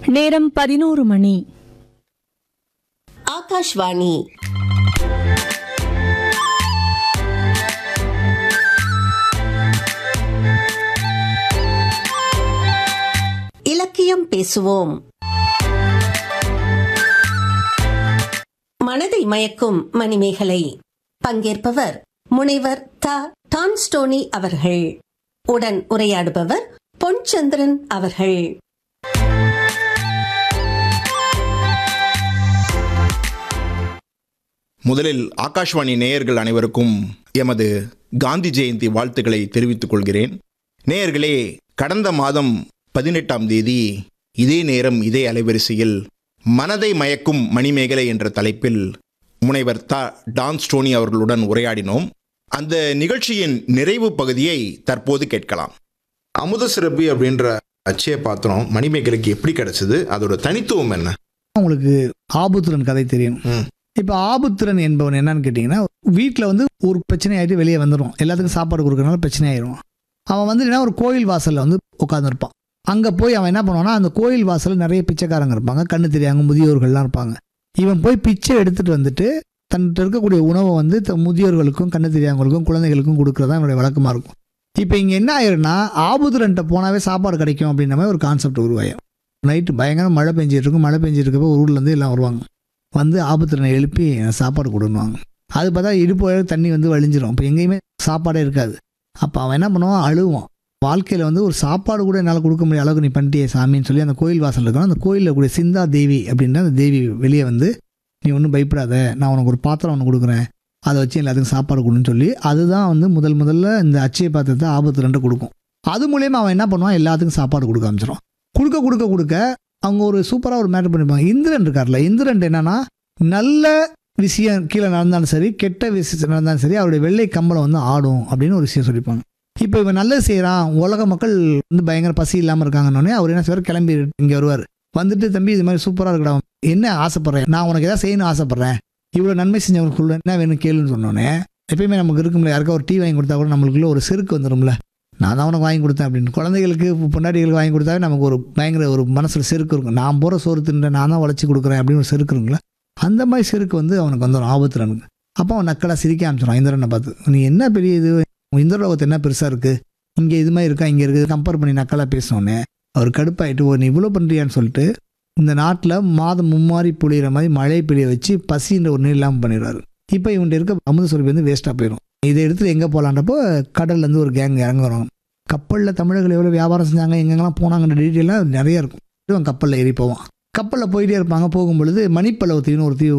நேரம் பதினோரு மணி ஆகாஷ்வாணி இலக்கியம் பேசுவோம் மனதை மயக்கும் மணிமேகலை பங்கேற்பவர் முனைவர் த டான்ஸ்டோனி அவர்கள் உடன் உரையாடுபவர் பொன்சந்திரன் அவர்கள் முதலில் ஆகாஷ்வாணி நேயர்கள் அனைவருக்கும் எமது காந்தி ஜெயந்தி வாழ்த்துக்களை தெரிவித்துக் கொள்கிறேன் நேயர்களே கடந்த மாதம் பதினெட்டாம் தேதி இதே நேரம் இதே அலைவரிசையில் மனதை மயக்கும் மணிமேகலை என்ற தலைப்பில் முனைவர் த டான் ஸ்டோனி அவர்களுடன் உரையாடினோம் அந்த நிகழ்ச்சியின் நிறைவு பகுதியை தற்போது கேட்கலாம் அமுத சிறப்பு அப்படின்ற அச்சய பாத்திரம் மணிமேகலைக்கு எப்படி கிடைச்சது அதோட தனித்துவம் என்ன உங்களுக்கு ஆபுத்திரன் கதை தெரியும் ம். இப்போ ஆபுத்திரன் என்பவன் என்னன்னு கேட்டிங்கன்னா வீட்டில் வந்து ஒரு பிரச்சனை ஆகிட்டு வெளியே வந்துடும் எல்லாத்துக்கும் சாப்பாடு கொடுக்கறனால பிரச்சனை ஆயிடும் அவன் வந்து என்ன ஒரு கோயில் வாசலில் வந்து உட்காந்துருப்பான் அங்கே போய் அவன் என்ன பண்ணுவான்னா அந்த கோயில் வாசலில் நிறைய பிச்சைக்காரங்க இருப்பாங்க கண்ணு தெரியாங்க முதியோர்கள்லாம் இருப்பாங்க இவன் போய் பிச்சை எடுத்துட்டு வந்துட்டு தன்கிட்ட இருக்கக்கூடிய உணவை வந்து த- முதியோர்களுக்கும் கண்ணு தெரியாதவங்களுக்கும் குழந்தைகளுக்கும் கொடுக்குறதா என்னுடைய வழக்கமாக இருக்கும் இப்போ இங்கே என்ன ஆயிரும்னா ஆபுத்திரன்ட்ட போனாவே சாப்பாடு கிடைக்கும் அப்படின்ற மாதிரி ஒரு கான்செப்ட் உருவாயிரும் நைட்டு பயங்கர மழை பெஞ்சிட்டு இருக்கும் மழை பெஞ்சிட்டு இருக்கப்போ ஊர்லேருந்து எல்லாம் வருவாங்க வந்து ஆபத்திரனை எழுப்பி எனக்கு சாப்பாடு கொடுன்னுவாங்க அது பார்த்தா இடுப்பு வரை தண்ணி வந்து வழிஞ்சிரும் இப்போ எங்கேயுமே சாப்பாடே இருக்காது அப்போ அவன் என்ன பண்ணுவான் அழுவான் வாழ்க்கையில் வந்து ஒரு சாப்பாடு கூட என்னால் கொடுக்க முடியாத அளவுக்கு நீ பண்ணிட்டியே சாமின்னு சொல்லி அந்த கோயில் வாசல் இருக்கணும் அந்த கோயிலில் கூடிய சிந்தா தேவி அப்படின்ற அந்த தேவி வெளியே வந்து நீ ஒன்றும் பயப்படாத நான் உனக்கு ஒரு பாத்திரம் ஒன்று கொடுக்குறேன் அதை வச்சு எல்லாத்துக்கும் சாப்பாடு கொடுன்னு சொல்லி அதுதான் வந்து முதல் முதல்ல இந்த அச்சய பாத்திரத்தை ஆபத்து ரெண்டு கொடுக்கும் அது மூலியமா அவன் என்ன பண்ணுவான் எல்லாத்துக்கும் சாப்பாடு கொடுக்க ஆரம்பிச்சிடும் கொடுக்க கொடுக்க கொடுக்க அவங்க ஒரு சூப்பராக ஒரு மேட்டர் பண்ணிப்பாங்க இந்திரன் இருக்கார்ல இந்திரன் என்னன்னா நல்ல விஷயம் கீழே நடந்தாலும் சரி கெட்ட விஷயம் நடந்தாலும் சரி அவருடைய வெள்ளை கம்பளம் வந்து ஆடும் அப்படின்னு ஒரு விஷயம் சொல்லிப்பாங்க இப்போ இவன் நல்லது செய்கிறான் உலக மக்கள் வந்து பயங்கர பசி இல்லாமல் இருக்காங்கன்னொடனே அவர் என்ன செய்வார் கிளம்பி இங்கே வருவார் வந்துட்டு தம்பி இது மாதிரி சூப்பராக இருக்கடா என்ன ஆசைப்பட்றேன் நான் உனக்கு எதாவது செய்யணும்னு ஆசைப்பட்றேன் இவ்வளோ நன்மை செஞ்சவங்களுக்கு என்ன வேணும் கேளுன்னு சொன்னோன்னே எப்பயுமே நமக்கு இருக்கும்ல யாருக்கா ஒரு டீ வாங்கி கொடுத்தா கூட நம்மளுக்குள்ள ஒரு செருக்கு வந்துடும்ல நான் தான் உனக்கு வாங்கி கொடுத்தேன் அப்படின்னு குழந்தைகளுக்கு பொண்டாட்டிகளுக்கு வாங்கி கொடுத்தாவே நமக்கு ஒரு பயங்கர ஒரு மனசில் செருக்கு இருக்கும் நான் போகிற சோறு தின்றேன் நான் தான் உழைச்சி கொடுக்குறேன் அப்படின்னு ஒரு செருக்கு இருக்குங்களா அந்த மாதிரி செருக்கு வந்து அவனுக்கு வந்துடும் ஆபத்துறனுக்கு அப்போ அவன் நக்கலாக சிரிக்க ஆரம்பிச்சிடும் இந்திரனை பார்த்து நீ என்ன பெரிய இது உன் இந்திரலோகத்து என்ன பெருசாக இருக்குது இங்கே இது மாதிரி இருக்கா இங்கே இருக்குது கம்பேர் பண்ணி நக்கலாக பேசினோன்னே அவர் கடுப்பாயிட்டு ஓ நீ இவ்வளோ பண்ணுறியான்னு சொல்லிட்டு இந்த நாட்டில் மாதம் மும்மாரி பொழியிற மாதிரி மழை பெய்ய வச்சு பசின்ற ஒரு நீர் இல்லாமல் பண்ணிடுறாரு இப்போ இவன்கிட்ட இருக்க அமுத சுரபி வந்து வேஸ்ட்டாக போயிடும் இதை எடுத்து எங்கே போகலான்றப்போ கடல்லேருந்து ஒரு கேங் இறங்குறோம் கப்பலில் தமிழர்கள் எவ்வளோ வியாபாரம் செஞ்சாங்க எங்கெங்கெல்லாம் போனாங்கன்ற டீட்டெயிலாக நிறைய இருக்கும் இவன் கப்பலில் ஏறி போவான் கப்பலில் போயிட்டே இருப்பாங்க போகும்பொழுது மணிப்பல்லவத்தின்னு ஒரு தீவு